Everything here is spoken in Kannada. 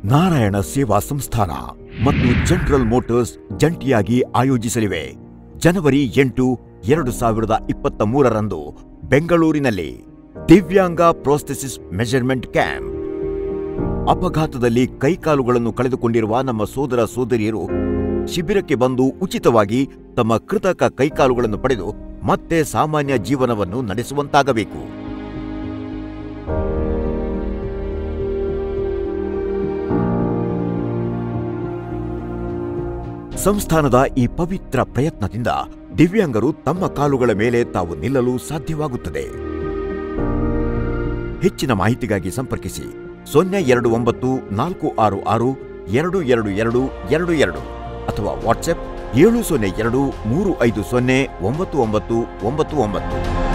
ನಾರಾಯಣ ಸೇವಾ ಸಂಸ್ಥಾನ ಮತ್ತು ಜನರಲ್ ಮೋಟಾರ್ಸ್ ಜಂಟಿಯಾಗಿ ಆಯೋಜಿಸಲಿವೆ ಜನವರಿ ಎಂಟು ಎರಡು ಸಾವಿರದ ಇಪ್ಪತ್ತ ಮೂರರಂದು ಬೆಂಗಳೂರಿನಲ್ಲಿ ದಿವ್ಯಾಂಗ ಪ್ರೋಸ್ಥೆಸಿಸ್ ಮೆಜರ್ಮೆಂಟ್ ಕ್ಯಾಂಪ್ ಅಪಘಾತದಲ್ಲಿ ಕೈಕಾಲುಗಳನ್ನು ಕಳೆದುಕೊಂಡಿರುವ ನಮ್ಮ ಸೋದರ ಸೋದರಿಯರು ಶಿಬಿರಕ್ಕೆ ಬಂದು ಉಚಿತವಾಗಿ ತಮ್ಮ ಕೃತಕ ಕೈಕಾಲುಗಳನ್ನು ಪಡೆದು ಮತ್ತೆ ಸಾಮಾನ್ಯ ಜೀವನವನ್ನು ನಡೆಸುವಂತಾಗಬೇಕು ಸಂಸ್ಥಾನದ ಈ ಪವಿತ್ರ ಪ್ರಯತ್ನದಿಂದ ದಿವ್ಯಾಂಗರು ತಮ್ಮ ಕಾಲುಗಳ ಮೇಲೆ ತಾವು ನಿಲ್ಲಲು ಸಾಧ್ಯವಾಗುತ್ತದೆ ಹೆಚ್ಚಿನ ಮಾಹಿತಿಗಾಗಿ ಸಂಪರ್ಕಿಸಿ ಸೊನ್ನೆ ಎರಡು ಒಂಬತ್ತು ನಾಲ್ಕು ಆರು ಆರು ಎರಡು ಎರಡು ಎರಡು ಎರಡು ಎರಡು ಅಥವಾ ವಾಟ್ಸ್ಆಪ್ ಏಳು ಸೊನ್ನೆ ಎರಡು ಮೂರು ಐದು ಸೊನ್ನೆ ಒಂಬತ್ತು ಒಂಬತ್ತು ಒಂಬತ್ತು ಒಂಬತ್ತು